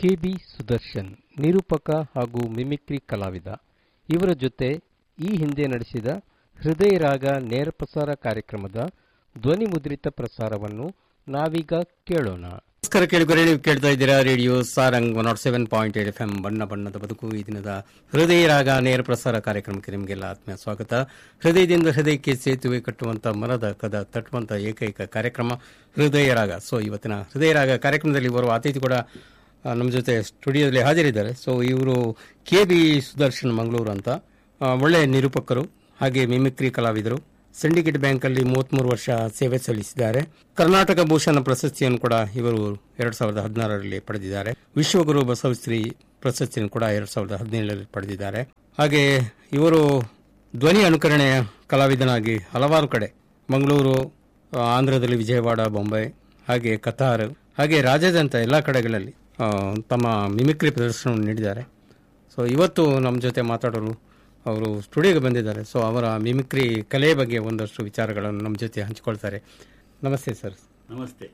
KB Sudarshan ನಿರೂಪಕ ಹಾಗೂ mimicry ಕಲಾವಿದ ಇವರ ಜೊತೆ ಈ ಹಿಂದೆ ನಡೆಸಿದ ಹೃದಯ ರಾಗ ನೇರ ಪ್ರಸಾರ ಕಾರ್ಯಕ್ರಮದ ಧ್ವನಿ ಮುದ್ರಿತ ಪ್ರಸಾರವನ್ನು ನಾವೀಗ ಕೇಳೋಣ ನಮಸ್ಕಾರ ಕೇಳಿದರೆ ನೀವು ಕೇಳ್ತಾ ಇದ್ದೀರಾ radio Sarang one nought seven point eight F M ಬಣ್ಣ ಬಣ್ಣದ ಬದುಕು ಈ ದಿನದ ಹೃದಯ ರಾಗ ನೇರ ಪ್ರಸಾರ ಕಾರ್ಯಕ್ರಮಕ್ಕೆ ನಿಮಗೆಲ್ಲ ಆತ್ಮೀಯ ಸ್ವಾಗತ ಹೃದಯದಿಂದ ಹೃದಯಕ್ಕೆ ಸೇತುವೆ ಕಟ್ಟುವಂತ ಮರದ ಕದ ತಟ್ಟುವಂತ ಏಕೈಕ ಕಾರ್ಯಕ್ರಮ ಹೃದಯ ರಾಗ ಸೊ ಇವತ್ತಿನ ಹೃದಯ ರಾಗ ಕಾರ್ಯಕ್ರಮದಲ್ಲಿ ಬರುವ ಅತಿಥಿ ಕೂಡ ಆ, ನಮ್ಮ ಜೊತೆ ಸ್ಟುಡಿಯೋದಲ್ಲಿ ಹಾಜರಿದ್ದಾರೆ ಸೊ ಇವರು ಕೆ ಬಿ ಸುದರ್ಶನ್ ಮಂಗಳೂರು ಅಂತ ಆ, ಒಳ್ಳೆ ನಿರೂಪಕರು ಹಾಗೆ ಮಿಮಿಕ್ರಿ ಕಲಾವಿದರು ಸಿಂಡಿಕೇಟ್ ಬ್ಯಾಂಕ್ ಅಲ್ಲಿ ಮೂವತ್ಮೂರು ವರ್ಷ ಸೇವೆ ಸಲ್ಲಿಸಿದ್ದಾರೆ ಕರ್ನಾಟಕ ಭೂಷಣ ಪ್ರಶಸ್ತಿಯನ್ನು ಕೂಡ ಇವರು ಎರಡ್ ಸಾವಿರದ ಹದಿನಾರರಲ್ಲಿ ಪಡೆದಿದ್ದಾರೆ ವಿಶ್ವಗುರು ಬಸವಶ್ರೀ ಪ್ರಶಸ್ತಿಯನ್ನು ಕೂಡ ಎರಡ್ ಸಾವಿರದ ಹದಿನೇಳರಲ್ಲಿ ಪಡೆದಿದ್ದಾರೆ ಹಾಗೆ ಇವರು ಧ್ವನಿ ಅನುಕರಣೆಯ ಕಲಾವಿದನಾಗಿ ಹಲವಾರು ಕಡೆ ಮಂಗಳೂರು ಆ, ಆಂಧ್ರದಲ್ಲಿ ವಿಜಯವಾಡ ಬೊಂಬೈ ಹಾಗೆ ಕತಾರ್ ಹಾಗೆ ರಾಜ್ಯಾದ್ಯಂತ ಎಲ್ಲ ಕಡೆಗಳಲ್ಲಿ ಆ, ತಮ್ಮ ಮಿಮಿಕ್ರಿ ಪ್ರದರ್ಶನವನ್ನು ನೀಡಿದ್ದಾರೆ ಸೊ ಇವತ್ತು ನಮ್ಮ ಜೊತೆ ಮಾತಾಡೋರು ಅವರು ಸ್ಟುಡಿಯೋಗೆ ಬಂದಿದ್ದಾರೆ ಸೊ ಅವರ ಮಿಮಿಕ್ರಿ ಕಲೆಯ ಬಗ್ಗೆ ಒಂದಷ್ಟು ವಿಚಾರಗಳನ್ನು ನಮ್ಮ ಜೊತೆ ಹಂಚಿಕೊಳ್ತಾರೆ ನಮಸ್ತೆ ಸರ್ ನಮಸ್ತೆ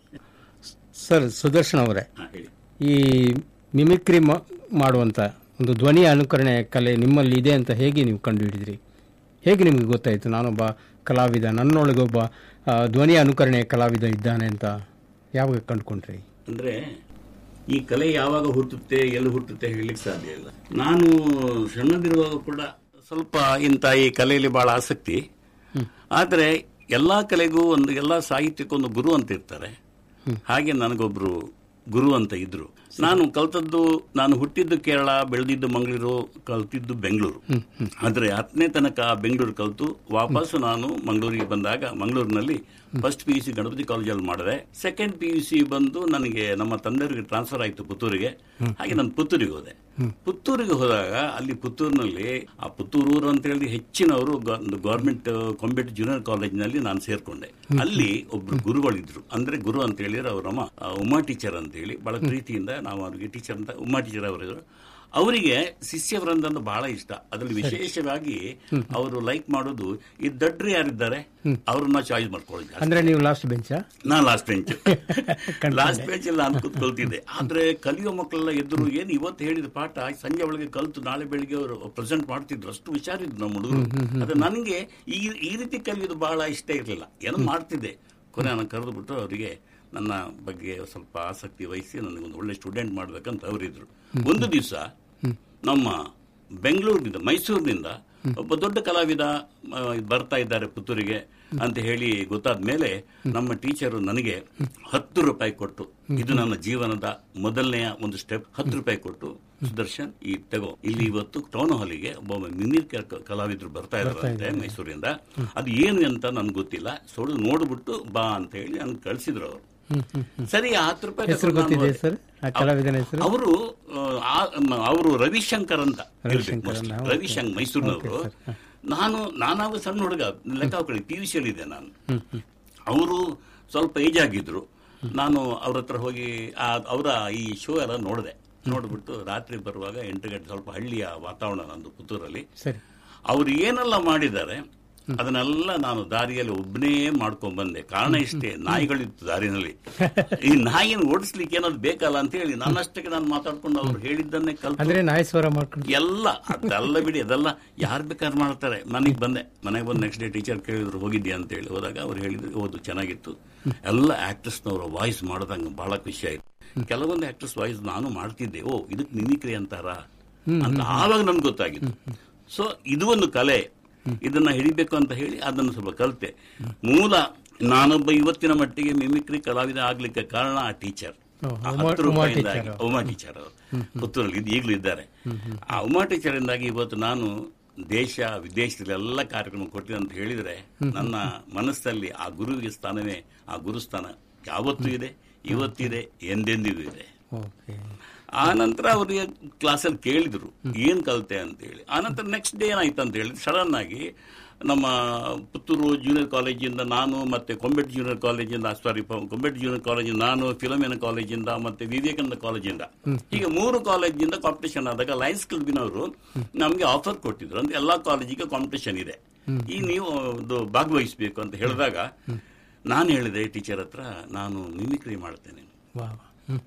ಸರ್ ಸುದರ್ಶನ್ ಅವರೇ ಹಾ, ಹೇಳಿ ಈ ಮಿಮಿಕ್ರಿ ಮ- ಮಾಡುವಂತ ಒಂದು ಧ್ವನಿ ಅನುಕರಣೆ ಕಲೆ ನಿಮ್ಮಲ್ಲಿ ಇದೆ ಅಂತ ಹೇಗೆ ನೀವು ಕಂಡುಹಿಡಿದ್ರಿ ಹೇಗೆ ನಿಮಗೆ ಗೊತ್ತಾಯಿತು ನಾನೊಬ್ಬ ಕಲಾವಿದ ನನ್ನೊಳಗೊಬ್ಬ ಆ, ಧ್ವನಿ ಅನುಕರಣೆ ಕಲಾವಿದ ಇದ್ದಾನೆ ಅಂತ ಯಾವಾಗ ಕಂಡುಕೊಂಡ್ರಿ ಅಂದ್ರೆ ಈ ಕಲೆ ಯಾವಾಗ ಹುಟ್ಟುತ್ತೆ ಎಲ್ಲಿ ಹುಟ್ಟುತ್ತೆ ಹೇಳಲಿಕ್ಕೆ ಸಾಧ್ಯ ಇಲ್ಲ ನಾನು ಸಣ್ಣದಿರುವಾಗ ಕೂಡ ಸ್ವಲ್ಪ ಇಂಥ ಈ ಕಲೆಯಲ್ಲಿ ಬಹಳ ಆಸಕ್ತಿ ಆದ್ರೆ ಎಲ್ಲಾ ಕಲೆಗೂ ಒಂದು ಎಲ್ಲಾ ಸಾಹಿತ್ಯಕ್ಕೂ ಒಂದು ಗುರು ಅಂತ ಇರ್ತಾರೆ ಹಾಗೆ ನನಗೊಬ್ರು ಗುರು ಅಂತ ಇದ್ರು ನಾನು ಕಲ್ತದ್ದು ನಾನು ಹುಟ್ಟಿದ್ದು ಕೇರಳ ಬೆಳೆದಿದ್ದು ಮಂಗಳೂರು ಕಲ್ತಿದ್ದು ಬೆಂಗಳೂರು ಆದ್ರೆ ಹತ್ತನೇ ತನಕ ಬೆಂಗಳೂರು ಕಲ್ತು ವಾಪಸ್ ನಾನು ಮಂಗಳೂರಿಗೆ ಬಂದಾಗ ಮಂಗಳೂರಿನಲ್ಲಿ first P U C Ganapathi ಕಾಲೇಜಲ್ಲಿ ಮಾಡಿದೆ ಸೆಕೆಂಡ್ ಪಿ ಯು ಸಿ ಬಂದು ನನಗೆ ನಮ್ಮ ತಂದೆಯವರಿಗೆ ಟ್ರಾನ್ಸ್ಫರ್ ಆಯ್ತು ಪುತ್ತೂರಿಗೆ ಹಾಗೆ ನಾನು ಪುತ್ತೂರಿಗೆ ಹೋದೆ ಪುತ್ತೂರಿಗೆ ಹೋದಾಗ ಅಲ್ಲಿ ಪುತ್ತೂರಿನಲ್ಲಿ ಆ ಪುತ್ತೂರು ಊರು ಅಂತ ಹೇಳಿ ಹೆಚ್ಚಿನವರು ಗೌರ್ಮೆಂಟ್ ಕೊಂಬೆಟ್ ಜೂನಿಯರ್ ಕಾಲೇಜಿನಲ್ಲಿ ನಾನು ಸೇರ್ಕೊಂಡೆ ಅಲ್ಲಿ ಒಬ್ರು ಗುರುಗಳಿದ್ರು ಅಂದ್ರೆ ಗುರು ಅಂತ ಹೇಳಿದ್ರೆ ಅವ್ರ ನಮ್ಮ ಆ, ಉಮಾ ಟೀಚರ್ ಅಂತ ಹೇಳಿ ಬಹಳ ಪ್ರೀತಿಯಿಂದ ನಾವು ಅವ್ರಿಗೆ ಟೀಚರ್ ಅಂತ ಉಮಾ ಟೀಚರ್ ಅವರಿದ್ರು ಅವರಿಗೆ ಶಿಷ್ಯ ವೃಂದ ಅಂದ್ರೆ ಬಹಳ ಇಷ್ಟ ಅದರಲ್ಲಿ ವಿಶೇಷವಾಗಿ ಅವರು ಲೈಕ್ ಮಾಡೋದು ಈ ದಡ್ರು ಯಾರಿದ್ದಾರೆ ಅವ್ರನ್ನ ಚಾಯ್ಸ್ ಮಾಡ್ಕೊಳ್ಳಿದ್ದಾರೆ ಅಂದ್ರೆ ನೀವು ಲಾಸ್ಟ್ ಬೆಂಚಾ ನಾ ಲಾಸ್ಟ್ ಬೆಂಚ್ ಲಾಸ್ಟ್ ಬೆಂಚ್ ಅಲ್ಲಿ ನಾನು ಕೂತ್ಕೊಳ್ತಿದ್ದೆ ಆದ್ರೆ ಕಲಿಯೋ ಮಕ್ಕಳೆಲ್ಲ ಎದುರು ಏನ್ ಇವತ್ತು ಹೇಳಿದ ಪಾಠ ಸಂಜೆ ಒಳಗೆ ಕಲ್ತು ನಾಳೆ ಬೆಳಿಗ್ಗೆ ಅವರು ಪ್ರೆಸೆಂಟ್ ಮಾಡ್ತಿದ್ರು ಅಷ್ಟು ಹುಷಾರಿದ್ರು ನಮ್ಮ ಹುಡುಗರು ಅದು ನನಗೆ ಈ ಈ ರೀತಿ ಕಲಿಯೋದು ಬಹಳ ಇಷ್ಟ ಇರಲಿಲ್ಲ ಏನೋ ಮಾಡ್ತಿದ್ದೆ ಕೊನೆ ನಾನು ಕರೆದು ಬಿಟ್ಟು ಅವರಿಗೆ ನನ್ನ ಬಗ್ಗೆ ಸ್ವಲ್ಪ ಆಸಕ್ತಿ ವಹಿಸಿ ನನಗೊಂದು ಒಳ್ಳೆ ಸ್ಟೂಡೆಂಟ್ ಮಾಡ್ಬೇಕಂತ ಅವರಿದ್ರು ಒಂದು ದಿವಸ ನಮ್ಮ ಬೆಂಗಳೂರಿನಿಂದ ಮೈಸೂರಿನಿಂದ ಒಬ್ಬ ದೊಡ್ಡ ಕಲಾವಿದ ಆ, ಬರ್ತಾ ಇದ್ದಾರೆ ಪುತ್ತೂರಿಗೆ ಅಂತ ಹೇಳಿ ಗೊತ್ತಾದ ಮೇಲೆ ನಮ್ಮ ಟೀಚರು ನನಗೆ ಹತ್ತು ರೂಪಾಯಿ ಕೊಟ್ಟು ಇದು ನನ್ನ ಜೀವನದ ಮೊದಲನೆಯ ಒಂದು ಸ್ಟೆಪ್ ಹತ್ತು ರೂಪಾಯಿ ಕೊಟ್ಟು ಸುದರ್ಶನ್ ಈ ತಗೋ ಇಲ್ಲಿ ಇವತ್ತು ಟೌನ್ ಹಾಲಿಗೆ ಒಬ್ಬ ಮಿಮಿಕ್ ಕಲಾವಿದರು ಬರ್ತಾ ಇದಾರಂತೆ ಮೈಸೂರಿಂದ ಅದು ಏನು ಅಂತ ನನ್ಗೆ ಗೊತ್ತಿಲ್ಲ ಸೊಡು ನೋಡ್ಬಿಟ್ಟು ಬಾ ಅಂತ ಹೇಳಿ ನನ್ಗೆ ಕಳ್ಸಿದ್ರು ಅವರು ಸರಿ ಆ ಹತ್ತು ರೂಪಾಯಿ ಹೆಸರು ತಗೊಂಡು ನಾನು ಗೊತ್ತಿದೆ ಹೋದೆ. ಸರ್ ಆ ಕಲಾವಿದನ ಹೆಸರು ಅವರು ಅವರು ರವಿಶಂಕರ್ ಅಂತ ಇರ್ಬೇಕು mostly. ರವಿಶಂಕರ್ ಮೈಸೂರಿನವರು ನಾನು ನಾನಾಗ ಸಣ್ಣ ಹುಡುಗ ಲೆಕ್ಕ ಹಾಕೊಳ್ಳಿ ಪಿ ಯು ಇದೆ ನಾನು ಅವರು ಸ್ವಲ್ಪ ಏಜ್ ಆಗಿದ್ರು ನಾನು ಅವ್ರ ಹತ್ರ ಹೋಗಿ ಆ- ಅವರ ಈ ಶೋ ಎಲ್ಲ ನೋಡಿದೆ ನೋಡ್ಬಿಟ್ಟು ರಾತ್ರಿ ಬರುವಾಗ ಎಂಟು ಗಂಟೆ ಸ್ವಲ್ಪ ಹಳ್ಳಿಯ ವಾತಾವರಣ ನಂದು ಪುತ್ತೂರಲ್ಲಿ ಸರಿ ಅವ್ರು ಏನೆಲ್ಲ ಮಾಡಿದ್ದಾರೆ ಅದನ್ನೆಲ್ಲ ನಾನು ದಾರಿಯಲ್ಲಿ ಒಬ್ಬನೇ ಮಾಡ್ಕೊಂಡ್ ಬಂದೆ ಕಾರಣ ಇಷ್ಟೇ ನಾಯಿಗಳಿತ್ತು ದಾರಿನಲ್ಲಿ ಈ ನಾಯಿನ ಓಡಿಸ್ಲಿಕ್ಕೆ ಏನಾದ್ರು ಬೇಕಲ್ಲ ಅಂತ ಹೇಳಿ ನನ್ನಷ್ಟಕ್ಕೆ ನಾನು ಮಾತಾಡ್ಕೊಂಡು ಅವ್ರು ಹೇಳಿದ್ದನ್ನೇ ಕಲ್ತು ಅಂದ್ರೆ ನಾಯಿ ಸ್ವರ ಮಾಡ್ಕೊಂಡು ಎಲ್ಲ ಅದೆಲ್ಲ ಬಿಡಿ ಅದೆಲ್ಲ ಯಾರು ಬೇಕಾದ್ರೆ ಮಾಡ್ತಾರೆ ಮನೆಗೆ ಬಂದೆ ಮನೆಗೆ ಬಂದು ನೆಕ್ಸ್ಟ್ ಡೇ ಟೀಚರ್ ಕೇಳಿದ್ರು ಹೋಗಿದ್ಯಾ ಅಂತ ಹೇಳಿ ಹೋದಾಗ ಅವ್ರು ಹೇಳಿದ್ರು ಓದು ಚೆನ್ನಾಗಿತ್ತು ಎಲ್ಲ ಆಕ್ಟರ್ಸ್ನವರ ವಾಯ್ಸ್ ಮಾಡೋದಂಗ ಬಹಳ ಖುಷಿ ಆಯ್ತು ಕೆಲವೊಂದು ಆಕ್ಟರ್ಸ್ ವಾಯ್ಸ್ ನಾನು ಮಾಡ್ತಿದ್ದೆ ಓ ಇದಕ್ಕೆ ಮಿಮಿಕ್ರಿ ಅಂತಾರ ಅಂತ ಆವಾಗ ನನ್ಗೆ ಗೊತ್ತಾಗಿತ್ತು ಸೊ ಇದು ಒಂದು ಕಲೆ ಇದನ್ನ ಹಿಡಿಬೇಕು ಅಂತ ಹೇಳಿ ಅದನ್ನು ಸ್ವಲ್ಪ ಕಲಿತೆ ಮೂಲ ನಾನೊಬ್ಬ ಇವತ್ತಿನ ಮಟ್ಟಿಗೆ ಮಿಮಿಕ್ರಿ ಕಲಾವಿದ ಆಗ್ಲಿಕ್ಕೆ ಕಾರಣ ಆ ಟೀಚರ್ ಓ, ಆ ಉಮಾ- ಹತ್ತು ಉಮಾ ರೂಪಾಯಿಂದಾಗಿ ಟೀಚರ್. ಉಮಾ ಟೀಚರ್ ಅವರು ಪುತ್ತೂರಲ್ಲಿ ಇದು ಈಗಲೂ ಇದ್ದಾರೆ ಆ ಉಮಾ ಟೀಚರಿಂದಾಗಿ ಇವತ್ತು ನಾನು ದೇಶ ವಿದೇಶದಲ್ಲಿ ಎಲ್ಲ ಕಾರ್ಯಕ್ರಮ ಕೊಟ್ಟಿದೆ ಅಂತ ಹೇಳಿದ್ರೆ ನನ್ನ ಮನಸ್ಸಲ್ಲಿ ಆ ಗುರುವಿಗೆ ಸ್ಥಾನವೇ ಆ ಗುರುಸ್ಥಾನ ಯಾವತ್ತೂ ಇದೆ ಇವತ್ತಿದೆ ಎಂದೆಂದಿಗೂ ಇದೆ ಓಕೆ ಆ ನಂತರ ಅವರಿಗೆ ಕ್ಲಾಸಲ್ಲಿ ಕೇಳಿದ್ರು ಏನ್ ಕಲಿತೆ ಅಂತ ಹೇಳಿ ಆ ನಂತರ ನೆಕ್ಸ್ಟ್ ಡೇ ಏನಾಯ್ತು ಅಂತ ಹೇಳಿ ಸಡನ್ ಆಗಿ ನಮ್ಮ ಪುತ್ತೂರು ಜೂನಿಯರ್ ಕಾಲೇಜಿಂದ ನಾನು ಮತ್ತೆ ಕೊಂಬೆಟ್ ಜೂನಿಯರ್ ಕಾಲೇಜಿಂದ ಸಾರಿ ಕೊಂಬೆಟ್ ಜೂನಿಯರ್ ಕಾಲೇಜಿಂದ ನಾನು ಫಿಲೋಮಿನ ಕಾಲೇಜಿಂದ ಮತ್ತೆ ವಿವೇಕಾನಂದ ಕಾಲೇಜಿಂದ ಹೀಗೆ ಮೂರು ಕಾಲೇಜಿಂದ ಕಾಂಪಿಟೇಷನ್ ಆದಾಗ ಲಯನ್ಸ್ ಕ್ಲಬ್ನವರು ನಮಗೆ ಆಫರ್ ಕೊಟ್ಟಿದ್ರು ಅಂದ್ರೆ ಎಲ್ಲಾ ಕಾಲೇಜಿಗೆ ಕಾಂಪಿಟೇಷನ್ ಇದೆ ಈ ನೀವು ಒಂದು ಭಾಗವಹಿಸಬೇಕು ಅಂತ ಹೇಳಿದಾಗ ನಾನು ಹೇಳಿದೆ ಟೀಚರ್ ಹತ್ರ ನಾನು ಮಿಮಿಕ್ರಿ ಮಾಡ್ತೇನೆ ವಾ ವಾ. ಹ್ಮ್.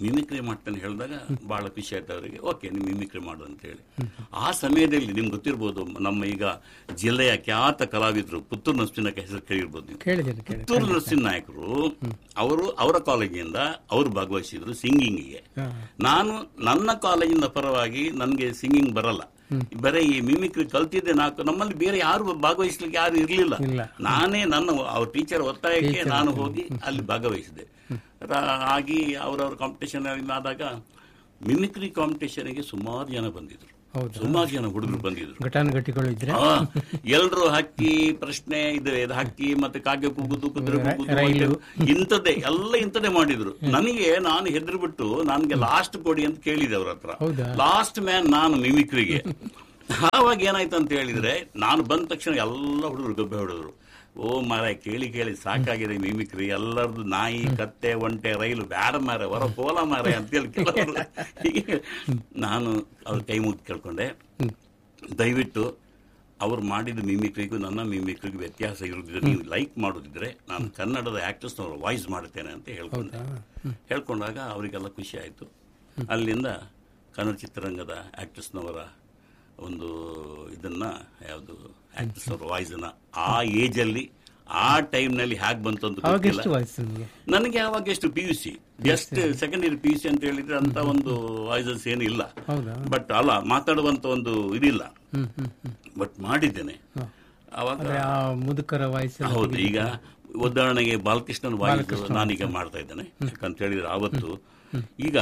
ಮಿಮಿಕ್ರಿ ಮಾಡ್ತಾನೆ ಹೇಳಿದಾಗ ಬಹಳ ಖುಷಿ ಆಯ್ತು ಅವರಿಗೆ ಓಕೆ ನೀವು ಮಿಮಿಕ್ರಿ ಮಾಡು ಅಂತ ಹೇಳಿ ಆ ಸಮಯದಲ್ಲಿ ನಿಮ್ಗೆ ಗೊತ್ತಿರ್ಬೋದು ನಮ್ಮ ಈಗ ಜಿಲ್ಲೆಯ ಖ್ಯಾತ ಕಲಾವಿದರು ಪುತ್ತೂರು ನರಸಿಂಹ ಹೆಸರು ಕೇಳಿರ್ಬೋದು ನೀವು ಕೇಳಿದ್ದೇನೆ ಕೇಳಿ ಪುತ್ತೂರು ನರಸಿಂಹ ನಾಯಕರು ಅವರು ಅವರ ಕಾಲೇಜಿನಿಂದ ಅವರು ಭಾಗವಹಿಸಿದ್ರು ಸಿಂಗಿಂಗಿಗೆ ಹಾ. ನಾನು ನನ್ನ ಕಾಲೇಜಿನ ಪರವಾಗಿ ನನಗೆ ಸಿಂಗಿಂಗ್ ಬರಲ್ಲ ಬರೀ ಈ ಮಿಮಿಕ್ರಿ ಕಲ್ತಿದ್ದೆ ನಾಲ್ಕು ನಮ್ಮಲ್ಲಿ ಬೇರೆ ಯಾರು ಭಾಗವಹಿಸ್ಲಿಕ್ಕೆ ಯಾರು ಇರ್ಲಿಲ್ಲ ಇಲ್ಲ. ನಾನೇ ನನ್ನ ಅವ್ರ ಟೀಚರ್ ಒತ್ತಾಯಕ್ಕೆ ನಾನು ಹೋಗಿ ಅಲ್ಲಿ ಭಾಗವಹಿಸಿದೆ ರಾ- ಆಗಿ ಅವರವ್ರ ಕಾಂಪಿಟೇಷನ್ ಆದಾಗ ಮಿಮಿಕ್ರಿ ಕಾಂಪಿಟೇಷನ್ಗೆ ಸುಮಾರು ಜನ ಬಂದಿದ್ರು ಹೌದಾ? ಸುಮಾರು ಜನ ಹುಡುಗರು ಬಂದಿದ್ರು ಘಟಾನುಘಟಿಗಳು ಇದ್ರೆ ಎಲ್ರು ಹಕ್ಕಿ ಪ್ರಶ್ನೆ ಇದು ಇದು ಹಕ್ಕಿ ಮತ್ತೆ ಕಾಗೆ ಕೂಗುದು ಕುದುರೆ ಕೂಗುದು ರೈಲು. ಇಂಥದ್ದೇ ಎಲ್ಲ ಇಂಥದ್ದೇ ಮಾಡಿದ್ರು ನನಗೆ ನಾನು ಹೆದ್ರು ಬಿಟ್ಟು ನನ್ಗೆ ಲಾಸ್ಟ್ ಕೊಡಿ ಅಂತ ಕೇಳಿದೆ ಅವ್ರ ಹತ್ರ ಹೌದಾ? ಲಾಸ್ಟ್ ಮ್ಯಾನ್ ನಾನು ಮಿಮಿಕ್ರಿಗೆ ಆವಾಗ ಏನಾಯ್ತು ಅಂತ ಹೇಳಿದ್ರೆ ನಾನು ಬಂದ ತಕ್ಷಣ ಎಲ್ಲ ಹುಡುಗರು ಗಬ್ಬೆ ಹೊಡೆದ್ರು ಓ ಮಾರ ಕೇಳಿ ಕೇಳಿ ಸಾಕಾಗಿದೆ ಮಿಮಿಕ್ರಿ ಎಲ್ಲರದು ನಾಯಿ ಕತ್ತೆ ಒಂಟೆ ರೈಲು ಬ್ಯಾಡ ಮಾರ ಹೊರ ಪೋಲ ಮಾರ ಅಂತ ಹೇಳಿ ಕೆಲವರು ಹೀಗೆ ನಾನು ಅವ್ರ ಕೈ ಮುಗಿ ಕೇಳ್ಕೊಂಡೆ ದಯವಿಟ್ಟು ಅವ್ರು ಮಾಡಿದ ಮಿಮಿಕ್ರಿಗೂ ನನ್ನ ಮಿಮಿಕ್ರಿಗೂ ವ್ಯತ್ಯಾಸ ಇರೋದಿದ್ರೆ ನೀವು ಲೈಕ್ ಮಾಡೋದಿದ್ರೆ ನಾನು ಕನ್ನಡದ ಆಕ್ಟರ್ಸ್ನವ್ರ ವಾಯ್ಸ್ ಮಾಡುತ್ತೇನೆ ಅಂತ ಹೇಳ್ಕೊಂಡೆ ಹೇಳ್ಕೊಂಡಾಗ ಅವರಿಗೆಲ್ಲ ಖುಷಿ ಆಯಿತು ಅಲ್ಲಿಂದ ಕನ್ನಡ ಚಿತ್ರರಂಗದ ಆಕ್ಟರ್ಸ್ನವರ ಒಂದು ಇದನ್ನ ಯಾವುದು ಆಕ್ಟರ್ಸ್ನವರ ವಾಯ್ಸನ್ನ ಆ ಏಜಲ್ಲಿ ಆ ಟೈಮ್ನಲ್ಲಿ ಹೇಗೆ ಬಂತು ಅಂತ ಅವಾಗ ಗೊತ್ತಿಲ್ಲ ಎಷ್ಟು ವಯಸ್ಸು ನಿಮಗೆ ನನಗೆ ಅವಾಗ ಎಷ್ಟು P U C just second year P U C ಅಂತ ಹೇಳಿದ್ರೆ ಅಂತ ಒಂದು ವಾಯ್ಸಸ್ ಏನು ಇಲ್ಲ ಹೌದಾ ಬಟ್ ಅಲ್ಲ ಮಾತಾಡುವಂತ ಒಂದು ಇದಿಲ್ಲ ಹ್ಮ್ ಹ್ಮ್ ಹ್ಮ್ ಬಟ್ ಮಾಡಿದ್ದೇನೆ ಅವಾಗ ಅಂದ್ರೆ ಆ ಮುದುಕರ ವಯಸ್ಸು ಹೌದು ಈಗ ಉದಾಹರಣೆಗೆ ಬಾಲಕೃಷ್ಣನ್ ವಾಯ್ಸ್ ನಾನೀಗ ಮಾಡ್ತಾ ಇದ್ದೇನೆ ಯಾಕಂತ ಹೇಳಿದ್ರೆ ಆವತ್ತು ಈಗ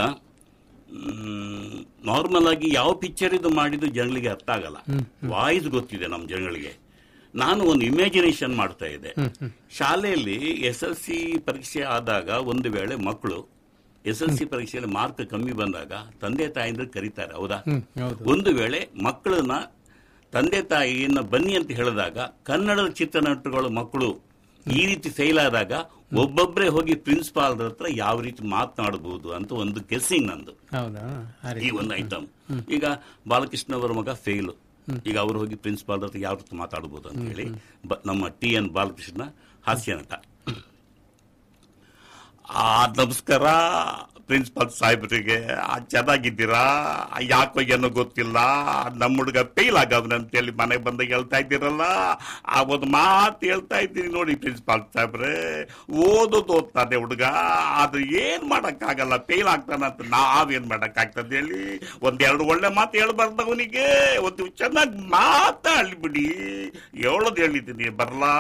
ನಾರ್ಮಲ್ ಆಗಿ ಯಾವ ಪಿಕ್ಚರ್ ಇದು ಮಾಡಿದ್ದು ಜನಗಳಿಗೆ ಅರ್ಥ ಆಗಲ್ಲ ವಾಯ್ಸ್ ಗೊತ್ತಿದೆ ನಮ್ಮ ಜನಗಳಿಗೆ ನಾನು ಒಂದು ಇಮ್ಯಾಜಿನೇಷನ್ ಮಾಡ್ತಾ ಇದ್ದೆ ಶಾಲೆಯಲ್ಲಿ ಎಸ್ ಎಲ್ ಸಿ ಪರೀಕ್ಷೆ ಆದಾಗ ಒಂದು ವೇಳೆ ಮಕ್ಕಳು ಎಸ್ ಎಲ್ ಸಿ ಪರೀಕ್ಷೆಯಲ್ಲಿ ಮಾರ್ಕ್ ಕಮ್ಮಿ ಬಂದಾಗ ತಂದೆ ತಾಯಿಂದ ಕರೀತಾರೆ ಹೌದಾ ಹ್ಮ್ ಹೌದು ಒಂದು ವೇಳೆ ಮಕ್ಕಳನ್ನ ತಂದೆ ತಾಯಿಯನ್ನ ಬನ್ನಿ ಅಂತ ಹೇಳಿದಾಗ ಕನ್ನಡದ ಚಿತ್ರನಟರುಗಳು ಮಕ್ಕಳು ಈ ರೀತಿ ಫೇಲ್ ಆದಾಗ ಒಬ್ಬೊಬ್ಬರೇ ಹೋಗಿ ಪ್ರಿನ್ಸಿಪಾಲ್ ಹತ್ರ ಯಾವ ರೀತಿ ಮಾತನಾಡಬಹುದು ಅಂತ ಒಂದು ಗೆಸ್ಸಿಂಗ್ ನಂದು ಹೌದಾ ಆ ಈ ರೀತಿ ಒಂದು ಐಟಮ್ ಈಗ ಬಾಲಕೃಷ್ಣ ಅವರ ಮಗ ಫೇಲ್ ಈಗ ಅವರು ಹೋಗಿ ಪ್ರಿನ್ಸಿಪಾಲ್ ಹತ್ರ ಯಾವ ರೀತಿ ಮಾತಾಡಬಹುದು ಅಂತ ಹೇಳಿ ಬ- ನಮ್ಮ ಟಿ ಎನ್ ಬಾಲಕೃಷ್ಣ ಹಾಸ್ಯ ನಟ ಆ ನಮಸ್ಕಾರ ಪ್ರಿನ್ಸಿಪಾಲ್ ಸಾಹೇಬರಿಗೆ ಆ, ಚೆನ್ನಾಗಿದ್ದೀರಾ ಆ, ಯಾಕೋ ಏನೋ ಗೊತ್ತಿಲ್ಲ ನಮ್ಮ ಹುಡುಗ ಫೇಲ್ ಆಗವನ ಅಂತೇಳಿ ಮನೆಗೆ ಬಂದಾಗ ಹೇಳ್ತಾ ಇದ್ದೀರಲ್ಲ ಆ ಒಂದು ಮಾತು ಹೇಳ್ತಾ ಇದ್ದೀನಿ ನೋಡಿ ಪ್ರಿನ್ಸಿಪಾಲ್ ಸಾಹೇಬ್ರೆ ಓದೋದು ಓದ್ತಾನೆ ಹುಡುಗ ಅದು ಏನ್ ಮಾಡಕ್ಕಾಗಲ್ಲ ಫೇಲ್ ಆಗ್ತಾನಂತ ನಾವೇನ್ ಮಾಡಕ್ಕಾಗ್ತದೆ ಹೇಳಿ ಒಂದೆರಡು ಒಳ್ಳೆ ಮಾತು ಹೇಳ್ಬಾರ್ದು ಅವನಿಗೆ ಒಂದು ಚೆನ್ನಾಗಿ ಮಾತಾಡ್ಲಿ ಬಿಡಿ ಹೇಳೋದು ಹೇಳಿದ್ದೀನಿ ಬರ್ಲಾ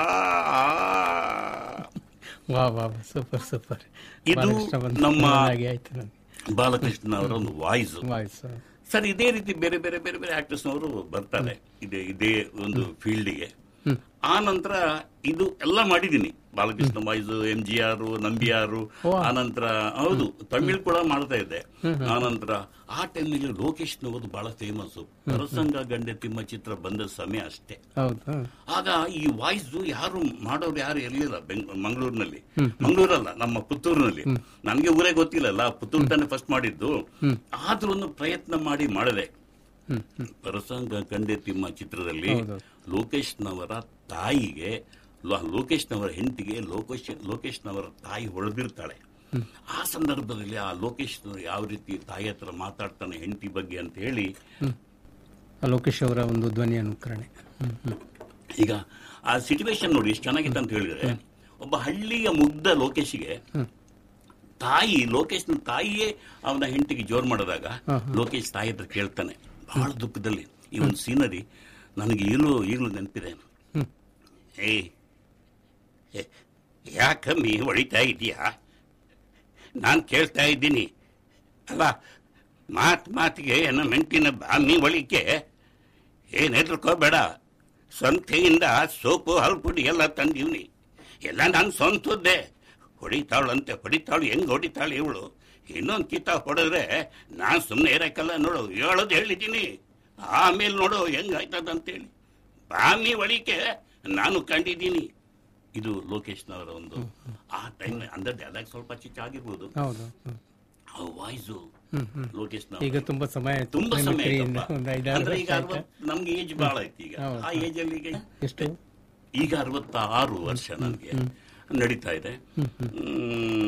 ವಾ ವಾ ಸೂಪರ್ ಸೂಪರ್ ಇದು ನಮ್ಮ- ಆಯ್ತು ನನಗೆ ಬಾಲಕೃಷ್ಣ ಅವರ ಒಂದು ವಾಯ್ಸ್ ವಾಯ್ಸ್ ಸರ್ ಇದೇ ರೀತಿ ಬೇರೆ ಬೇರೆ ಬೇರೆ ಬೇರೆ ಆಕ್ಟರ್ಸ್ ನವರು ಬರ್ತಾರೆ ಇದೇ ಇದೇ ಒಂದು ಫೀಲ್ಡ್ಗೆ ಆ ನಂತರ ಇದು ಎಲ್ಲ ಮಾಡಿದ್ದೀನಿ Balakrishna voice M G R Nambiar ಆ ನಂತರ ಹೌದು ತಮಿಳ್ ಕೂಡ ಮಾಡ್ತಾ ಇದ್ದೆ ಆ ನಂತರ ಆ ಟೈಮ್ನಲ್ಲಿ ಲೋಕೇಶ್ನವರು ಬಹಳ ಫೇಮಸ್ ಪರಸಂಗ ಗಂಡೆ ತಿಮ್ಮ ಚಿತ್ರ ಬಂದ ಸಮಯ ಅಷ್ಟೇ ಹೌದಾ ಆಗ ಈ ವಾಯ್ಸ್ ಯಾರು ಮಾಡೋರು ಯಾರು ಇರಲಿಲ್ಲ ಬೆಂಗ್ ಮಂಗಳೂರಿನಲ್ಲಿ ಮಂಗಳೂರಲ್ಲ ನಮ್ಮ ಪುತ್ತೂರಿನಲ್ಲಿ ನನಗೆ ಊರೇ ಗೊತ್ತಿಲ್ಲಲ್ಲ ಪುತ್ತೂರು ತಾನೇ ಫಸ್ಟ್ ಮಾಡಿದ್ದು ಆದ್ರೂ ಒಂದು ಪ್ರಯತ್ನ ಮಾಡಿ ಮಾಡಿದೆ ಹ್ಮ್ ಹ್ಮ್ ಪರಸಂಗ ಕಂಡೆ ತಿಮ್ಮ ಚಿತ್ರದಲ್ಲಿ ಹೌದು. ಲೋಕೇಶ್ನವರ ತಾಯಿಗೆ ಲೋ- ಲೋಕೇಶ್ನವರ ಹೆಂಡತಿಗೆ ಲೋಕೇಶ್ ಲೋಕೇಶ್ನವರ ತಾಯಿ ಹೊಡೆದಿರ್ತಾಳೆ ಆ ಸಂದರ್ಭದಲ್ಲಿ ಆ ಲೋಕೇಶ್ನವರು ಯಾವ ರೀತಿ ತಾಯಿ ಹತ್ರ ಮಾತಾಡ್ತಾನೆ ಹೆಂಡತಿ ಬಗ್ಗೆ ಅಂತ ಹೇಳಿ ಆ ಲೋಕೇಶ್ ಅವರ ಒಂದು ಧ್ವನಿ ಅನುಕರಣೆ ಹ್ಮ್ ಹ್ಮ್ ಈಗ ಆ ಸಿಚುವೇಶನ್ ನೋಡಿ ಎಷ್ಟು ಚೆನ್ನಾಗಿತ್ತು ಅಂತ ಹೇಳಿದ್ರೆ ಒಬ್ಬ ಹಳ್ಳಿಯ ಮುಗ್ಧ ಲೋಕೇಶಿಗೆ ತಾಯಿ ಲೋಕೇಶ್ನ ತಾಯಿಯೇ ಅವನ ಹೆಂಡತಿಗೆ ಜೋರ್ ಮಾಡಿದಾಗ ಲೋಕೇಶ್ ತಾಯಿ ಹತ್ರ ಕೇಳ್ತಾನೆ ಬಹಳ ದುಃಖದಲ್ಲಿ ಈ ಒಂದು ಸೀನರಿ ನನಗೆ ಈಗಲೂ ಈಗಲೂ ನೆನಪಿದೆ ಏ ಏ, ಯಾಕಮ್ಮಿ ಹೊಡಿತಾ ಇದೀಯಾ ನಾನು ಕೇಳ್ತಾ ಇದ್ದೀನಿ ಅಲ್ಲ ಮಾತ್ ಮಾತಿಗೆ ನನ್ನ ಮೆಂಟಿನ ಬಾಮಿ ಒಳಿಕೆ ಏನ್ ಹೆದರ್ಕೋಬೇಡ ಸಂತೆಯಿಂದ ಸೋಪು ಹಲ್ಪುಡಿ ಎಲ್ಲ ತಂದೀವ್ನಿ ಎಲ್ಲ ನಾನು ಸ್ವಂತದ್ದೇ ಹೊಡಿತಾಳಂತೆ ಹೊಡಿತಾಳು ಹೆಂಗ್ ಹೊಡಿತಾಳು ಇವಳು ಇನ್ನೊಂದು ಕಿತ ಹೊಡೆದ್ರೆ ನಾನ್ ಸುಮ್ಮನೆ ಇರಕ್ಕಲ್ಲ ನೋಡು ಹೇಳೋದು ಹೇಳಿದ್ದೀನಿ ಆಮೇಲೆ ನೋಡು ಹೆಂಗಾಯ್ತದಂತೇಳಿ ಬಾಮಿ ಒಳಿಕೆ ನಾನು ಕಂಡಿದ್ದೀನಿ ಇದು ಲೋಕೇಶ್ನವರ ಒಂದು ಆ ಟೈಮ್ ಅಂದ್ರೆ ಡೈಲಾಗ್ ಸ್ವಲ್ಪ ಚಿಕ್ಕ ಆಗಿರ್ಬೋದು ಹೌದು ಹ್ಮ್. ಆ ವಾಯ್ಸು ಹ್ಮ್ ಹ್ಮ್ ಲೋಕೇಶ್ನ ಈಗ ತುಂಬಾ ಸಮಯ ಆಯ್ತು ತುಂಬಾ ಸಮಯ ಮಿಮಿಕ್ರಿಯಿಂದ ಆಯ್ತಪ್ಪ. ಒಂದು ಐದಾರು ಅಂದ್ರೆ ವರ್ಷ ಈಗ ಆಯ್ತಾ? ಅರವತ್- ನಮ್ಗೆ ಏಜ್ ಬಹಳ ಐತಿ ಈಗ ಹೌದು. ಆ ಏಜ್ ಅಲ್ಲಿ ಈಗ ಎಷ್ಟು ಈಗ ಅರವತ್ತಾರು ವರ್ಷ ನನಗೆ ನಡೀತಾ ಇದೆ ಹ್ಮ್,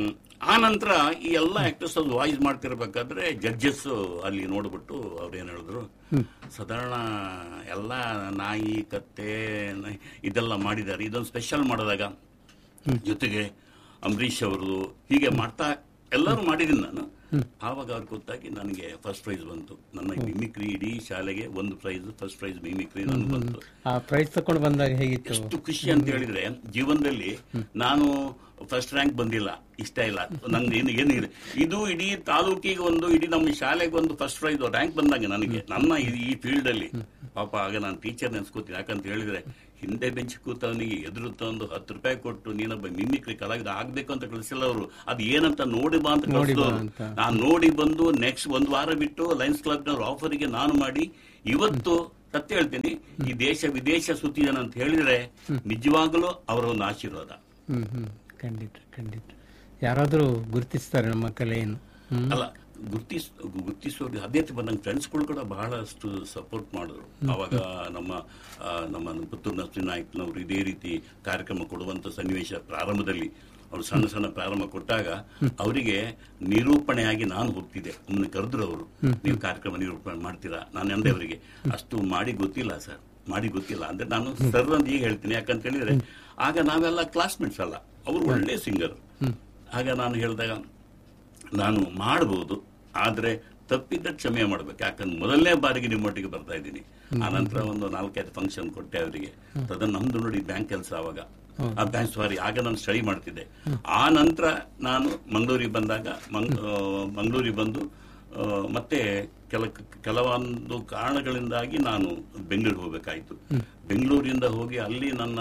ಆ ನಂತರ ಈ ಎಲ್ಲ ಆಕ್ಟರ್ಸ್ ಅದು ವಾಯ್ಸ್ ಮಾಡ್ತಿರ್ಬೇಕಾದ್ರೆ ಜಡ್ಜಸ್ ಅಲ್ಲಿ ನೋಡ್ಬಿಟ್ಟು ಅವ್ರು ಏನ್ ಹೇಳಿದ್ರು ಸಾಧಾರಣ ಎಲ್ಲ ನಾಯಿ ಕತ್ತೆ ನ- ಇದೆಲ್ಲ ಮಾಡಿದ್ದಾರೆ ಇದೊಂದು ಸ್ಪೆಷಲ್ ಮಾಡಿದಾಗ ಜೊತೆಗೆ ಅಂಬರೀಷ್ ಅವರು ಹೀಗೆ ಮಾಡ್ತಾ ಎಲ್ಲರೂ ಮಾಡಿದೀನಿ ನಾನು ಆವಾಗ ಅವ್ರಿಗೆ ಗೊತ್ತಾಗಿ ನನಗೆ ಫಸ್ಟ್ ಪ್ರೈಸ್ ಬಂತು ನನ್ನ ಮಿಮಿಕ್ರಿ ಇಡೀ ಶಾಲೆಗೆ ಒಂದು ಪ್ರೈಸ್ ಫಸ್ಟ್ ಪ್ರೈಸ್ ಮಿಮಿಕ್ರಿ ನನಗೆ ಬಂತು ಆ ಪ್ರೈಸ್ ತಕೊಂಡು ಬಂದಾಗ ಹೇಗಿತ್ತು ಎಷ್ಟು ಖುಷಿ ಅಂತ ಹೇಳಿದ್ರೆ ಜೀವನದಲ್ಲಿ ನಾನು ಫಸ್ಟ್ ರ್ಯಾಂಕ್ ಬಂದಿಲ್ಲ ಇಷ್ಟ ಇಲ್ಲ ನಂಗೆ ಏನು ಏನಿದೆ ಇದು ಇಡೀ ತಾಲೂಕಿಗೆ ಒಂದು ಇಡೀ ನಮ್ಮ ಶಾಲೆಗೆ ಒಂದು ಫಸ್ಟ್ ಪ್ರೈಸ್ ರ್ಯಾಂಕ್ ಬಂದಂಗೆ ನನಗೆ ನನ್ನ ಈ- ಈ ಫೀಲ್ಡ್ ಅಲ್ಲಿ ಪಾಪ ಆಗ ನಾನು ಟೀಚರ್ ನೆನ್ಸ್ಕೋತೀನಿ ಯಾಕಂತ ಹೇಳಿದ್ರೆ ಹಿಂದೆ ಬೆಂಚ್ ಕೂತವನಿಗೆ ಎದುರು ತಂದು ಹತ್ತು ರೂಪಾಯಿ ಕೊಟ್ಟು ನೀನೊಬ್ಬ ಮಿಮಿಕ್ರಿ ಕಲಾವಿದ ಆಗ್ಬೇಕು ಅಂತ ಕಳಿಸಿಲ್ಲ ಅವರು ಅದು ಏನಂತ ನೋಡಿ ಬಾ ಅಂತ ನೋಡಿ ಬಾ ಕಳಿಸಿದವರು ಅಂತ. ನಾನು ನೋಡಿ ಬಂದು ನೆಕ್ಸ್ಟ್ ಒಂದು ವಾರ ಬಿಟ್ಟು ಲಯನ್ಸ್ ಕ್ಲಬ್ನವ್ರ ಆಫರಿಗೆ ನಾನು ಮಾಡಿ ಇವತ್ತು ಸತ್ಯ ಹೇಳ್ತೀನಿ ಈ ದೇಶ ವಿದೇಶ ಸುತ್ತಿದ್ದಾನೆ ಅಂತ ಹೇಳಿದ್ರೆ ನಿಜವಾಗಲೂ ಅವರ ಒಂದು ಆಶೀರ್ವಾದ ಹ್ಮ್ ಹ್ಮ್ ಖಂಡಿತ ಖಂಡಿತ ಯಾರಾದ್ರೂ ಗುರುತಿಸ್ತಾರೆ ನಮ್ಮ ಕಲೆಯನ್ನು ಹ್ಮ್ ಅಲ್ಲ ಗುರ್ತಿಸ್ ಗುರ್ತಿಸೋದು ಅದೇ ಬಂದಂಗೆ ಫ್ರೆಂಡ್ಸ್ಗಳು ಕೂಡ ಬಹಳಷ್ಟು ಸಪೋರ್ಟ್ ಮಾಡಿದ್ರು ಅವಾಗ ನಮ್ಮ ಆ, ನಮ್ಮ ಪುತ್ತೂರು ನರಸಿಂಹ ನಾಯ್ಕನವರು ಇದೇ ರೀತಿ ಕಾರ್ಯಕ್ರಮ ಕೊಡುವಂತ ಸನ್ನಿವೇಶ ಪ್ರಾರಂಭದಲ್ಲಿ ಅವರು ಸಣ್ಣ ಸಣ್ಣ ಪ್ರಾರಂಭ ಕೊಟ್ಟಾಗ ಅವರಿಗೆ ನಿರೂಪಣೆಯಾಗಿ ನಾನು ಹೋಗ್ತಿದ್ದೆ ಒಮ್ಮೆ ಕರೆದ್ರು ಅವರು ನೀವು ಕಾರ್ಯಕ್ರಮ ನಿರೂಪಣೆ ಮಾಡ್ತೀರಾ ನಾನು ಅಂದೆ ಅವರಿಗೆ ಅಷ್ಟು ಮಾಡಿ ಗೊತ್ತಿಲ್ಲ ಸರ್ ಮಾಡಿ ಗೊತ್ತಿಲ್ಲ ಅಂದ್ರೆ ನಾನು ಸರ್ ಅಂತ ಈಗ ಹೇಳ್ತೀನಿ ಯಾಕಂತ ಹೇಳಿದ್ರೆ ಆಗ ನಾವೆಲ್ಲ ಕ್ಲಾಸ್ಮೇಟ್ಸ್ ಅಲ್ಲ ಅವರು ಒಳ್ಳೆ ಸಿಂಗರ್ ಆಗ ನಾನು ಹೇಳಿದಾಗ ನಾನು ಮಾಡಬಹುದು ಆದ್ರೆ ತಪ್ಪಿದ್ದ ಕ್ಷಮೆ ಮಾಡ್ಬೇಕು ಯಾಕಂದ್ರೆ ಮೊದಲನೇ ಬಾರಿಗೆ ನಿಮ್ಮೊಟ್ಟಿಗೆ ಬರ್ತಾ ಇದ್ದೀನಿ ಆ ನಂತರ ಒಂದು ನಾಲ್ಕೈದು ಫಂಕ್ಷನ್ ಕೊಟ್ಟೆ ಅವರಿಗೆ ತದ ನಮ್ದು ನೋಡಿ ಬ್ಯಾಂಕ್ ಕೆಲಸ ಅವಾಗ ಆ ಬ್ಯಾಂಕ್ ಸಾರಿ ಆಗ ನಾನು ಸ್ಟಡಿ ಮಾಡ್ತಿದ್ದೆ ಆ ನಂತರ ನಾನು ಮಂಗಳೂರಿಗೆ ಬಂದಾಗ ಮಂಗ್- ಆ, ಮಂಗಳೂರಿಗೆ ಬಂದು ಆ, ಮತ್ತೆ ಕೆಲ ಕೆಲವೊಂದು ಕಾರಣಗಳಿಂದಾಗಿ ನಾನು ಬೆಂಗಳೂರಿಗೆ ಹೋಗಬೇಕಾಯ್ತು ಬೆಂಗಳೂರಿಂದ ಹೋಗಿ ಅಲ್ಲಿ ನನ್ನ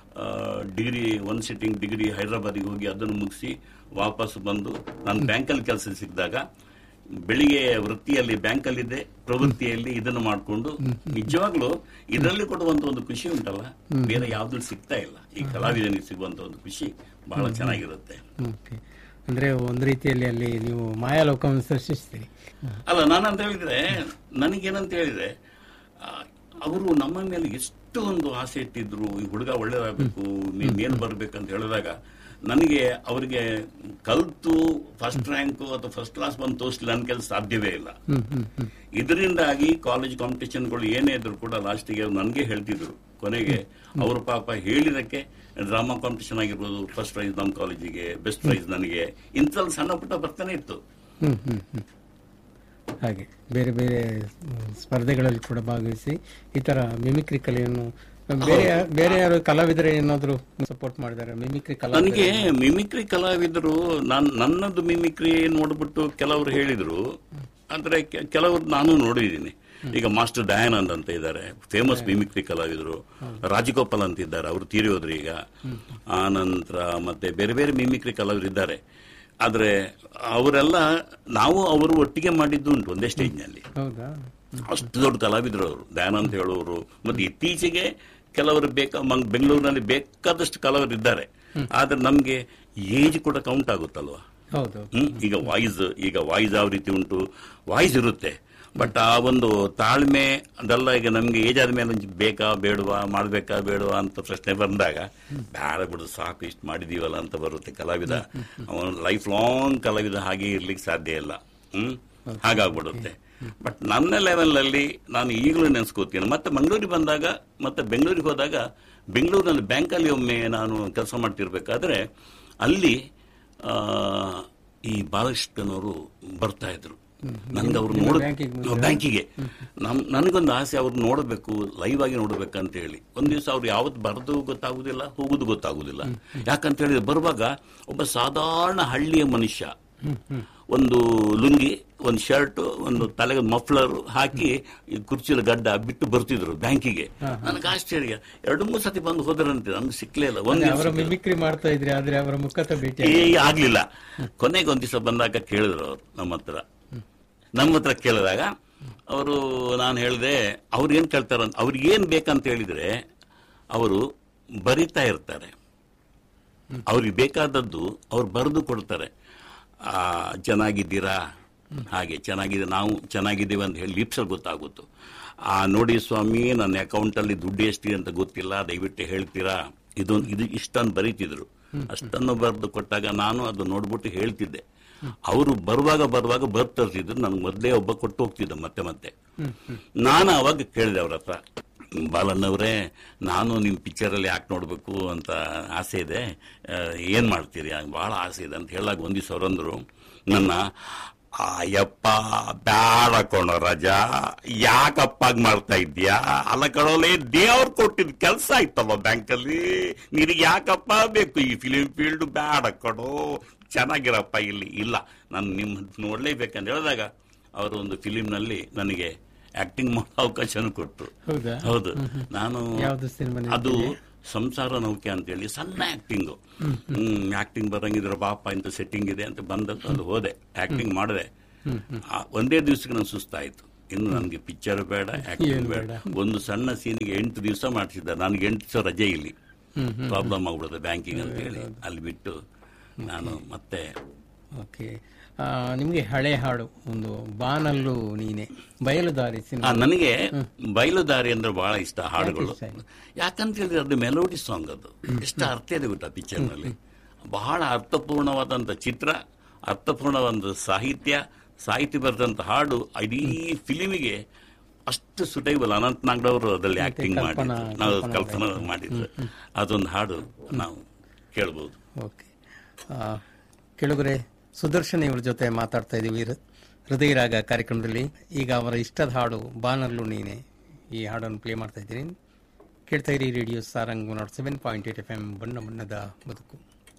ಡಿಗ್ರಿ ಒನ್ ಸಿಟ್ಟಿಂಗ್ ಡಿಗ್ರಿ ಹೈದರಾಬಾದಿಗೆ ಹೋಗಿ ಅದನ್ನು ಮುಗಿಸಿ ವಾಪಸ್ ಬಂದು ನಾನು ಬ್ಯಾಂಕಲ್ಲಿ ಕೆಲಸ ಸಿಕ್ಕಿದಾಗ ಬೆಳಿಗ್ಗೆ ವೃತ್ತಿಯಲ್ಲಿ ಬ್ಯಾಂಕಲ್ಲಿದ್ದೆ ಪ್ರವೃತ್ತಿಯಲ್ಲಿ ಇದನ್ನು ಮಾಡಿಕೊಂಡು ನಿಜವಾಗ್ಲೂ ಇದರಲ್ಲಿ ಕೊಡುವಂತ ಒಂದು ಖುಷಿ ಉಂಟಲ್ಲ ಬೇರೆ ಯಾವ್ದ್ರಲ್ಲಿ ಸಿಗ್ತಾ ಇಲ್ಲ ಈ ಕಲಾವಿದನಿಗೆ ಸಿಗುವಂತ ಒಂದು ಖುಷಿ ಬಹಳ ಚೆನ್ನಾಗಿರುತ್ತೆ ಓಕೆ ಅಂದ್ರೆ ಒಂದು ರೀತಿಯಲ್ಲಿ ಅಲ್ಲಿ ನೀವು ಮಾಯಾಲೋಕವನ್ನು ಸೃಷ್ಟಿಸ್ತೀರಿ ಅಲ್ಲ ನಾನು ಅಂತ ಹೇಳಿದ್ರೆ ನನಗೇನಂತ ಹೇಳಿದ್ರೆ ಅವರು ನಮ್ಮ ಮೇಲೆ ಎಷ್ಟು ಒಂದು ಆಸೆ ಇಟ್ಟಿದ್ರು ಈ ಹುಡುಗ ಒಳ್ಳೇದಾಗಬೇಕು ನೀನ್ ಮೇಲ್ ಬರ್ಬೇಕಂತ ಹೇಳಿದಾಗ ನನಗೆ ಅವರಿಗೆ ಕಲ್ತು ಫಸ್ಟ್ ರ್ಯಾಂಕ್ ಅಥವಾ ಫಸ್ಟ್ ಕ್ಲಾಸ್ ಬಂದು ತೋರಿಸ್ಲಿಲ್ಲ ನನ್ನ ಕೆಲಸ ಸಾಧ್ಯವೇ ಇಲ್ಲ ಹ್ಮ್ ಹ್ಮ್ ಹ್ಮ್ ಇದರಿಂದಾಗಿ ಕಾಲೇಜ್ ಕಾಂಪಿಟೇಷನ್ಗಳು ಏನೇ ಇದ್ರು ಕೂಡ ಲಾಸ್ಟಿಗೆ ನನಗೆ ಹೇಳ್ತಿದ್ರು ಕೊನೆಗೆ ಅವರು ಪಾಪ ಹೇಳಿದಕ್ಕೆ ಡ್ರಾಮಾ ಕಾಂಪಿಟೇಷನ್ ಆಗಿರ್ಬೋದು ಫಸ್ಟ್ ಪ್ರೈಸ್ ನಮ್ಮ ಕಾಲೇಜಿಗೆ ಬೆಸ್ಟ್ ಪ್ರೈಸ್ ನನಗೆ ಇಂಥಲ್ಲಿ ಸಣ್ಣ ಪುಟ್ಟ ಬರ್ತಾನೆ ಇತ್ತು ಹ್ಮ್ ಹ್ಮ್ ಹ್ಮ್ ಹಾಗೆ ಬೇರೆ ಬೇರೆ ಹ್ಮ್, ಸ್ಪರ್ಧೆಗಳಲ್ಲಿ ಕೂಡ ಭಾಗವಹಿಸಿ ಈ ತರ ಮಿಮಿಕ್ರಿ ಕಲೆಯನ್ನು ಬೇರೆ ಯಾ- ಬೇರೆ ಯಾರು ಕಲಾವಿದರು ಏನಾದ್ರು ಸಪೋರ್ಟ್ ಮಾಡಿದ್ದಾರೆ ಮಿಮಿಕ್ರಿ ಕಲಾ ನನಗೆ ಮಿಮಿಕ್ರಿ ಕಲಾವಿದರು ನಾನ್ ನನ್ನದು ಮಿಮಿಕ್ರಿ ನೋಡ್ಬಿಟ್ಟು ಕೆಲವರು ಹೇಳಿದ್ರು ಆದ್ರೆ ಕೆ- ಕೆಲವರು ನಾನು ನೋಡಿದ್ದೀನಿ ಈಗ ಮಾಸ್ಟರ್ ದಯಾನಂದ್ ಅಂತ ಇದ್ದಾರೆ ಫೇಮಸ್ ಮಿಮಿಕ್ರಿ ಕಲಾವಿದರು ರಾಜಗೋಪಾಲ್ ಅಂತ ಇದ್ದಾರೆ ಅವರು ತೀರಿ ಹೋದ್ರು ಈಗ ಆ ನಂತರ ಮತ್ತೆ ಬೇರೆ ಬೇರೆ ಮಿಮಿಕ್ರಿ ಕಲಾವಿದರು ಇದ್ದಾರೆ ಆದ್ರೆ ಅವರೆಲ್ಲ ನಾವು ಅವರು ಒಟ್ಟಿಗೆ ಮಾಡಿದ್ದು ಉಂಟು ಒಂದೇ ಸ್ಟೇಜ್ನಲ್ಲಿ ಹೌದಾ ಅಷ್ಟು ದೊಡ್ಡ ಕಲಾವಿದರು ಅವರು ದಯಾನಂದ್ ಹೇಳುವವರು ಮತ್ತೆ ಇತ್ತೀಚೆಗೆ ಕೆಲವರು ಬೇಕಾ ಮಂಗ್- ಬೆಂಗಳೂರಿನಲ್ಲಿ ಬೇಕಾದಷ್ಟು ಕಲಾವಿದರು ಇದ್ದಾರೆ ಆದ್ರೆ ನಮ್ಗೆ ಏಜ್ ಕೂಡ ಕೌಂಟ್ ಆಗುತ್ತಲ್ವಾ ಹೌದು ಹ್ಮ್? ಈಗ ವಾಯ್ಸ್ ಈಗ ವಾಯ್ಸ್ ಯಾವ ರೀತಿ ಉಂಟು ವಾಯ್ಸ್ ಇರುತ್ತೆ ಬಟ್ ಆ ಒಂದು ತಾಳ್ಮೆ ಅದೆಲ್ಲ ಈಗ ನಮ್ಗೆ ಏಜ್ ಆದ್ಮೇಲೆ ಒಂಚೂರು ಬೇಕಾ ಬೇಡವಾ ಮಾಡ್ಬೇಕಾ ಬೇಡವಾ ಅಂತ ಪ್ರಶ್ನೆ ಬಂದಾಗ ಬೇಡ ಬಿಡು ಸಾಕು ಇಷ್ಟು ಮಾಡಿದೀವಲ್ಲ ಅಂತ ಬರುತ್ತೆ ಕಲಾವಿದ ಅವನು ಲೈಫ್ ಲಾಂಗ್ ಕಲಾವಿದ ಹಾಗೆ ಇರ್ಲಿಕ್ಕೆ ಸಾಧ್ಯ ಇಲ್ಲ ಹ್ಮ್ ಹಾಗಾಗ್ಬಿಡುತ್ತೆ ಬಟ್ ನನ್ನ ಲೆವೆಲ್ ಅಲ್ಲಿ ನಾನು ಈಗಲೂ ನೆನೆಸ್ಕೋತೀನಿ ಮತ್ತೆ ಮಂಗಳೂರಿಗೆ ಬಂದಾಗ ಮತ್ತೆ ಬೆಂಗಳೂರಿಗೆ ಹೋದಾಗ ಬೆಂಗಳೂರಿನಲ್ಲಿ ಬ್ಯಾಂಕಲ್ಲಿ ಒಮ್ಮೆ ನಾನು ಕೆಲಸ ಮಾಡ್ತಿರ್ಬೇಕಾದ್ರೆ ಅಲ್ಲಿ ಆ, ಈ ಬಾಲಕೃಷ್ಣನವರು ಬರ್ತಾ ಇದ್ರು ನನ್ಗೆ ಅವ್ರು ನೋಡ ಬ್ಯಾಂಕಿಗೆ ಬ್ಯಾಂಕಿಗೆ ನಮ್ ನನಗೊಂದು ಆಸೆ ಅವ್ರು ನೋಡಬೇಕು ಲೈವ್ ಆಗಿ ನೋಡ್ಬೇಕಂತ ಹೇಳಿ ಒಂದ್ ದಿವಸ ಅವ್ರು ಯಾವತ್ತು ಬರೋದು ಗೊತ್ತಾಗುದಿಲ್ಲ ಹೋಗುದು ಗೊತ್ತಾಗುದಿಲ್ಲ ಯಾಕಂತ ಹೇಳಿದ್ರೆ ಬರುವಾಗ ಒಬ್ಬ ಸಾಧಾರಣ ಹಳ್ಳಿಯ ಮನುಷ್ಯ ಒಂದು ಲುಂಗಿ ಒಂದು ಶರ್ಟ್ ಒಂದು ತಲೆಗೆ ಮಫ್ಲರ್ ಹಾಕಿ ಈ ಕುರ್ಚಿಲ ಗಡ್ಡ ಬಿಟ್ಟು ಬರ್ತಿದ್ರು ಬ್ಯಾಂಕಿಗೆ ನನಗೆ ಆಶ್ಚರ್ಯ ಎರಡು ಮೂರು ಸತಿ ಬಂದು ಹೋದ್ರಂತೆ ನಮ್ಗೆ ಸಿಕ್ಲೇ ಇಲ್ಲ ಒಂದ್ ದಿವ್ಸ ಅವರ ಮಿಮಿಕ್ರಿ ಮಾಡ್ತಾ ಇದ್ರಿ ಆದ್ರೆ ಅವರ ಮುಖತ ಭೇಟಿ ಏ ಆಗ್ಲಿಲ್ಲ ಕೊನೆಗೆ ಒಂದ್ ದಿವಸ ಬಂದಾಗ ಕೇಳಿದ್ರು ಅವ್ರು ನಮ್ಮ ಹತ್ರ ನಮ್ಮ ಹತ್ರ ಕೇಳಿದಾಗ ಅವರು ನಾನು ಹೇಳಿದೆ ಅವ್ರು ಏನ್ ಕೇಳ್ತಾರ ಅವ್ರಿಗೆ ಏನ್ ಬೇಕಂತ ಹೇಳಿದ್ರೆ ಅವರು ಬರಿತಾ ಇರ್ತಾರೆ ಅವ್ರಿಗೆ ಬೇಕಾದದ್ದು ಅವ್ರು ಬರೆದು ಕೊಡ್ತಾರೆ ಆ ಚೆನ್ನಾಗಿದ್ದೀರಾ ಹಾಗೆ ಚೆನ್ನಾಗಿದೆ ನಾವು ಚೆನ್ನಾಗಿದ್ದೀವಿ ಅಂತ ಹೇಳಿ ಲಿಪ್ಸಲ್ಲಿ ಗೊತ್ತಾಗುತ್ತು ಆ ನೋಡಿ ಸ್ವಾಮಿ ನನ್ನ ಅಕೌಂಟಲ್ಲಿ ದುಡ್ಡು ಎಷ್ಟಿದೆ ಅಂತ ಗೊತ್ತಿಲ್ಲ ದಯವಿಟ್ಟು ಹೇಳ್ತೀರಾ ಇದೊಂದು ಇದು ಇಷ್ಟೊಂದು ಬರೀತಿದ್ರು ಅಷ್ಟನ್ನು ಬರೆದು ಕೊಟ್ಟಾಗ ನಾನು ಅದು ನೋಡ್ಬಿಟ್ಟು ಹೇಳ್ತಿದ್ದೆ ಅವರು ಬರುವಾಗ ಬರುವಾಗ ಬರ್ದ್ ತರಿಸಿದ್ರು ನನಗೆ ಮೊದಲೇ ಒಬ್ಬ ಕೊಟ್ಟು ಹೋಗ್ತಿದ್ದ ಮತ್ತೆ ಮತ್ತೆ ನಾನು ಅವಾಗ ಕೇಳಿದೆ ಅವ್ರ ಹತ್ರ ಬಾಲಣ್ಣವ್ರೆ ನಾನು ನಿಮ್ಮ ಪಿಕ್ಚರಲ್ಲಿ ಯಾಕೆ ನೋಡಬೇಕು ಅಂತ ಆಸೆ ಇದೆ ಆ, ಏನ್ ಮಾಡ್ತೀರಿ ಬಹಳ ಆಸೆ ಇದೆ ಅಂತ ಹೇಳಾಗ ಒಂದಿ ಸೌರಂದ್ರು ನನ್ನ ಅಯ್ಯಪ್ಪ ಬ್ಯಾಡ ಕೊಣೋ ರಜ ಯಾಕಪ್ಪಾಗ್ ಮಾಡ್ತಾ ಇದ್ಯಾ ಅಲ್ಲ ಕಣೋಲೆ ದೇವ್ರು ಕೊಟ್ಟಿದ್ ಕೆಲಸ ಆಯ್ತಲ್ಲ ಬ್ಯಾಂಕಲ್ಲಿ ನಿನಗೆ ಯಾಕಪ್ಪ ಬೇಕು ಈ ಫಿಲಿಂ ಫೀಲ್ಡ್ ಬ್ಯಾಡ ಕಣೋ ಚೆನ್ನಾಗಿರಪ್ಪ ಇಲ್ಲಿ ಇಲ್ಲ ನಾನು ನಿಮ್ಮ ನೋಡ್ಲೇಬೇಕಂತ ಹೇಳಿದಾಗ ಅವರು ಒಂದು ಫಿಲಿಂನಲ್ಲಿ ನನಗೆ ಆಕ್ಟಿಂಗ್ ಮಾಡೋ ಅವಕಾಶನೂ ಕೊಟ್ಟರು ಹೌದಾ ಹೌದು ನಾನು ಯಾವ್ದು ಸಿನಿಮಾ ಅದು ಸಂಸಾರ ನೌಕೆ ಅಂತ ಹೇಳಿ ಸಣ್ಣ ಆಕ್ಟಿಂಗ್ ಹ್ಮ್ ಆಕ್ಟಿಂಗ್ ಬರಂಗಿದ್ರೆ ಬಾಪ ಇಂತ ಸೆಟ್ಟಿಂಗ್ ಇದೆ ಅಂತ ಬಂದದ್ದು ಅದು ಹೋದೆ ಆಕ್ಟಿಂಗ್ ಮಾಡಿದೆ ಆ, ಒಂದೇ ದಿವಸಕ್ಕೆ ನಂಗೆ ಸುಸ್ತಾಯ್ತು ಇನ್ನು ನನಗೆ ಪಿಕ್ಚರ್ ಬೇಡ ಆಕ್ಟಿಂಗ್ ಬೇಡ ಒಂದು ಸಣ್ಣ ಸೀನಿಗೆ ಎಂಟು ದಿವಸ ಮಾಡಿಸಿದ್ದ ನನಗೆ ಎಂಟು ದಿವಸ ರಜೆ ಇಲ್ಲಿ ಪ್ರಾಬ್ಲಮ್ ಆಗ್ಬಿಡುತ್ತೆ ಬ್ಯಾಂಕಿಂಗ್ ಅಂತ ಹೇಳಿ ಅಲ್ಲಿ ಬಿಟ್ಟು ನಾನು ಮತ್ತೆ ಓಕೆ ಆ, ನಿಮ್ಗೆ ಹಳೆ ಹಾಡು ಒಂದು ಬಾನಲ್ಲು ನೀನೆ ಬಯಲುದಾರಿ ಆ, ಸಿನಿಮಾ ನನಗೆ ಬಯಲುದಾರಿ ಅಂದ್ರೆ ಬಹಳ ಇಷ್ಟ ಹಾಡುಗಳು ಇಷ್ಟ ಆಯ್ತು? ಯಾಕಂತ ಹೇಳಿದ್ರೆ ಅದು ಮೆಲೋಡಿ ಸಾಂಗ್ ಅದು ಎಷ್ಟು ಅರ್ಥ ಇದೆ ಗೊತ್ತಾ ಪಿಕ್ಚರ್ ನಲ್ಲಿ ಬಹಳ ಅರ್ಥಪೂರ್ಣವಾದಂತ ಚಿತ್ರ ಅರ್ಥಪೂರ್ಣವಾದ ಸಾಹಿತ್ಯ ಸಾಹಿತ್ಯ ಬರೆದಂತ ಹಾಡು ಇಡೀ ಫಿಲಿಮಿಗೆ ಅಷ್ಟು ಸುಟೈಬಲ್ ಅನಂತ್ ನಾಗ್ಡವರು ಅದರಲ್ಲಿ ಆಕ್ಟಿಂಗ್ ಕಲ್ಪನಾ- ಮಾಡಿದ್ರು ನಾವು ಕಲ್ಪನಾ ಮಾಡಿದ್ರು ಅದೊಂದು ಹಾಡು ನಾವು ಕೇಳ್ಬೋದು ಓಕೆ ಕೆಳಗರೆ ಸುದರ್ಶನ್ ಇವ್ರ ಜೊತೆ ಮಾತಾಡ್ತಾ ಇದೀವಿ ಹೃ- ಹೃದಯ ರಾಗ ಕಾರ್ಯಕ್ರಮದಲ್ಲಿ ಈಗ ಅವರ ಇಷ್ಟದ ಹಾಡು ಬಾನಲ್ಲು ನೀನೆ ಈ ಹಾಡನ್ನು ಪ್ಲೇ ಮಾಡ್ತಾ ಇದ್ದೀನಿ ಕೇಳ್ತಾ ಇರಿ radio Sarang nought seven point eight F M ಬಣ್ಣ ಬಣ್ಣದ ಬದುಕು